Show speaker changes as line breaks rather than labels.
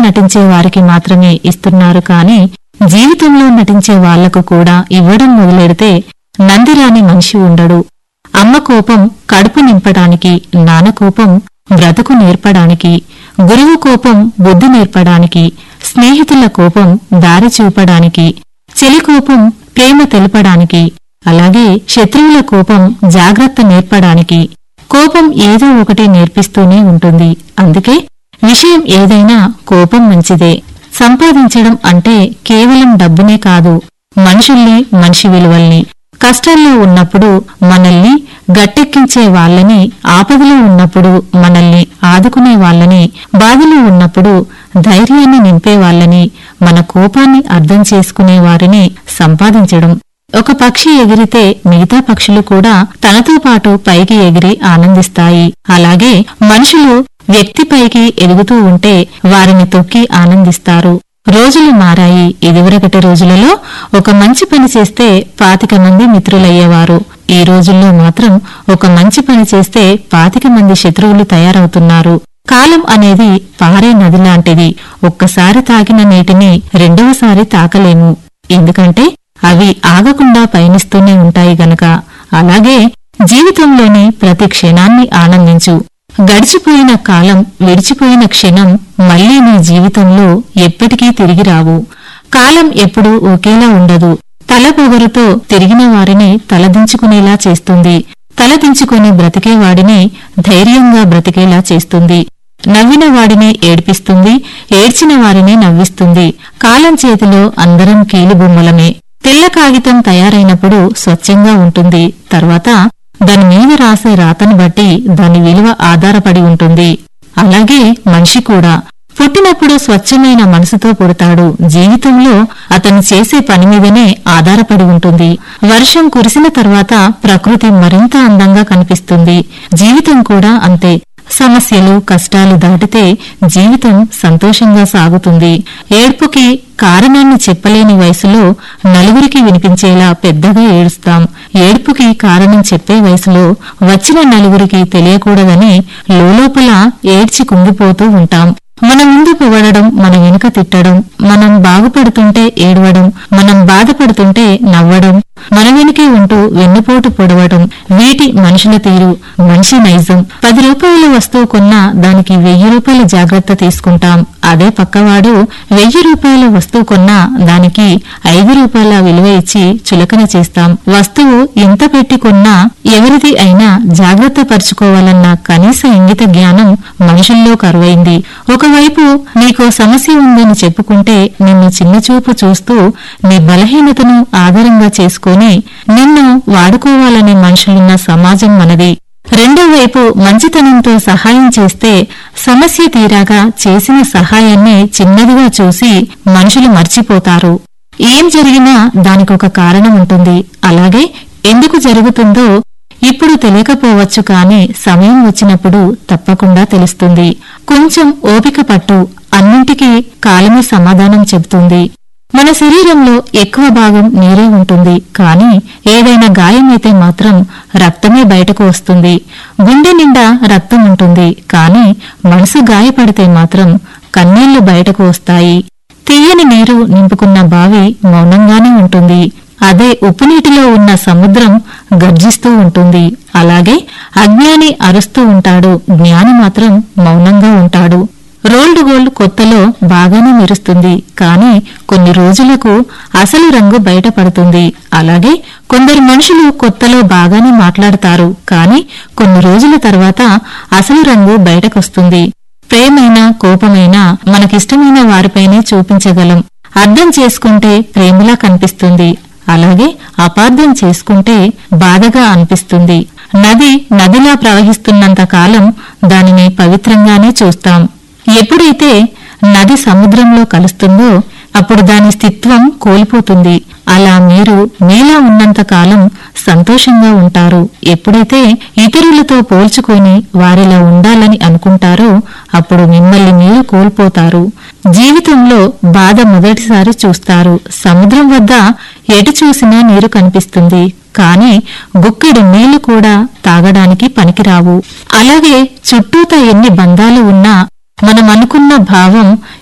నటించే వారికి మాత్రమే ఇస్తున్నారు కానీ జీవితంలో నటించే వాళ్లకు కూడా ఇవ్వడం మొదలెడితే నందిరాని మనిషి ఉండడు అమ్మ కోపం కడుపు నింపడానికి నాన్న కోపం బ్రతుకు నేర్పడానికి గురువు కోపం బుద్ధి నేర్పడానికి స్నేహితుల కోపం దారి చూపడానికి చెలి కోపం ప్రేమ తెలపడానికి అలాగే శత్రువుల కోపం జాగ్రత్త నేర్పడానికి కోపం ఏదో ఒకటి నేర్పిస్తూనే ఉంటుంది అందుకే విషయం ఏదైనా కోపం మంచిదే సంపాదించడం అంటే కేవలం డబ్బునే కాదు మనుషుల్ని మనిషి విలువల్ని కష్టాల్లో ఉన్నప్పుడు మనల్ని గట్టెక్కించే వాళ్ళని ఆపదలో ఉన్నప్పుడు మనల్ని ఆదుకునే వాళ్ళని బాధలో ఉన్నప్పుడు ధైర్యాన్ని నింపే వాళ్ళని మన కోపాన్ని అర్థం చేసుకునే వారిని సంపాదించడం ఒక పక్షి ఎగిరితే మిగతా పక్షులు కూడా తనతో పాటు పైకి ఎగిరి ఆనందిస్తాయి అలాగే మనుషులు వ్యక్తి పైకి ఎదుగుతూ ఉంటే వారిని తొక్కి ఆనందిస్తారు రోజులు మారాయి ఇదివరకటి రోజులలో ఒక మంచి పని చేస్తే పాతిక మంది మిత్రులయ్యేవారు ఈ రోజుల్లో మాత్రం ఒక మంచి పని చేస్తే పాతిక మంది శత్రువులు తయారవుతున్నారు కాలం అనేది పారే నది లాంటిది ఒక్కసారి తాకిన నీటిని రెండవసారి తాకలేము ఎందుకంటే అవి ఆగకుండా పయనిస్తూనే ఉంటాయి గనక అలాగే జీవితంలోని ప్రతి క్షణాన్ని ఆనందించు గడిచిపోయిన కాలం విడిచిపోయిన క్షణం మళ్లీ నీ జీవితంలో ఎప్పటికీ తిరిగి రావు కాలం ఎప్పుడూ ఒకేలా ఉండదు తల పొగరుతో తిరిగిన వారిని తలదించుకునేలా చేస్తుంది తలదించుకొని బ్రతికేవాడిని ధైర్యంగా బ్రతికేలా చేస్తుంది నవ్విన వాడిని ఏడ్పిస్తుంది ఏడ్చిన వారిని నవ్విస్తుంది కాలం చేతిలో అందరం కీలుబొమ్మలమే తెల్ల కాగితం తయారైనప్పుడు స్వచ్ఛంగా ఉంటుంది తర్వాత దాని మీద రాసే రాతను బట్టి దాని విలువ ఆధారపడి ఉంటుంది అలాగే మనిషి కూడా పుట్టినప్పుడు స్వచ్ఛమైన మనసుతో పుడతాడు జీవితంలో అతను చేసే పని మీదనే ఆధారపడి ఉంటుంది వర్షం కురిసిన తర్వాత ప్రకృతి మరింత అందంగా కనిపిస్తుంది జీవితం కూడా అంతే సమస్యలు కష్టాలు దాటితే జీవితం సంతోషంగా సాగుతుంది ఏడ్పుకి కారణాన్ని చెప్పలేని వయసులో నలుగురికి వినిపించేలా పెద్దగా ఏడుస్తాం ఏడ్పుకి కారణం చెప్పే వయసులో వచ్చిన నలుగురికి తెలియకూడదని లోలోపల ఏడ్చి కుంగిపోతూ ఉంటాం మన ముందు పొగడడం మన వెనుక తిట్టడం మనం బాగుపడుతుంటే ఏడవడం మనం బాధపడుతుంటే నవ్వడం మన వెనుకే ఉంటూ వెన్నుపోటు పొడవడం వీటి మనుషుల తీరు మనిషి నైజం పది రూపాయల వస్తువు కొన్నా దానికి వెయ్యి రూపాయల జాగ్రత్త తీసుకుంటాం అదే పక్కవాడు వెయ్యి రూపాయల వస్తువు కొన్నా దానికి ఐదు రూపాయల విలువ ఇచ్చి చులకన చేస్తాం వస్తువు ఎంత పెట్టి కొన్నా ఎవరిది అయినా జాగ్రత్త పరుచుకోవాలన్న కనీస ఇంగిత జ్ఞానం మనుషుల్లో కరువైంది ఒకవైపు నీకో సమస్య ఉందని చెప్పుకుంటే నిన్ను చిన్నచూపు చూస్తూ నీ బలహీనతను ఆధారంగా చేసుకొని నిన్ను వాడుకోవాలనే మనుషులున్న సమాజం మనది రెండో వైపు మంచితనంతో సహాయం చేస్తే సమస్య తీరాగా చేసిన సహాయాన్ని చిన్నదిగా చూసి మనుషులు మర్చిపోతారు ఏం జరిగినా దానికొక కారణం ఉంటుంది అలాగే ఎందుకు జరుగుతుందో ఇప్పుడు తెలియకపోవచ్చు కాని సమయం వచ్చినప్పుడు తప్పకుండా తెలుస్తుంది కొంచెం ఓపిక పట్టు అన్నింటికీ కాలమే సమాధానం చెబుతుంది మన శరీరంలో ఎక్కువ భాగం నీరే ఉంటుంది కానీ ఏదైనా గాయమైతే మాత్రం రక్తమే బయటకు వస్తుంది గుండె నిండా రక్తం ఉంటుంది కానీ మనసు గాయపడితే మాత్రం కన్నీళ్లు బయటకు వస్తాయి తీయని నీరు నింపుకున్న బావి మౌనంగానే ఉంటుంది అదే ఉప్పు నీటిలో ఉన్న సముద్రం గర్జిస్తూ ఉంటుంది అలాగే అజ్ఞాని అరుస్తూ ఉంటాడు జ్ఞాని మాత్రం మౌనంగా ఉంటాడు రోల్డ్ గోల్డ్ కొత్తలో బాగానే మెరుస్తుంది కానీ కొన్ని రోజులకు అసలు రంగు బయటపడుతుంది అలాగే కొందరు మనుషులు కొత్తలో బాగానే మాట్లాడతారు కానీ కొన్ని రోజుల తర్వాత అసలు రంగు బయటకొస్తుంది ప్రేమైనా కోపమైనా మనకిష్టమైన వారిపైనే చూపించగలం అర్థం చేసుకుంటే ప్రేమలా కనిపిస్తుంది అలాగే అపార్థం చేసుకుంటే బాధగా అనిపిస్తుంది నది నదిలా ప్రవహిస్తున్నంత కాలం దానిని పవిత్రంగానే చూస్తాం ఎప్పుడైతే నది సముద్రంలో కలుస్తుందో అప్పుడు దాని స్థిత్వం కోల్పోతుంది అలా మీరు మీలా ఉన్నంత కాలం సంతోషంగా ఉంటారు ఎప్పుడైతే ఇతరులతో పోల్చుకొని వారిలా ఉండాలని అనుకుంటారో అప్పుడు మిమ్మల్ని మీరు కోల్పోతారు జీవితంలో బాధ మొదటిసారి చూస్తారు సముద్రం వద్ద ఎటు చూసినా నీరు కనిపిస్తుంది కానీ గుక్కెడు నీళ్లు కూడా తాగడానికి పనికిరావు అలాగే చుట్టూతా ఎన్ని బంధాలు ఉన్నా మనం అనుకున్న భావం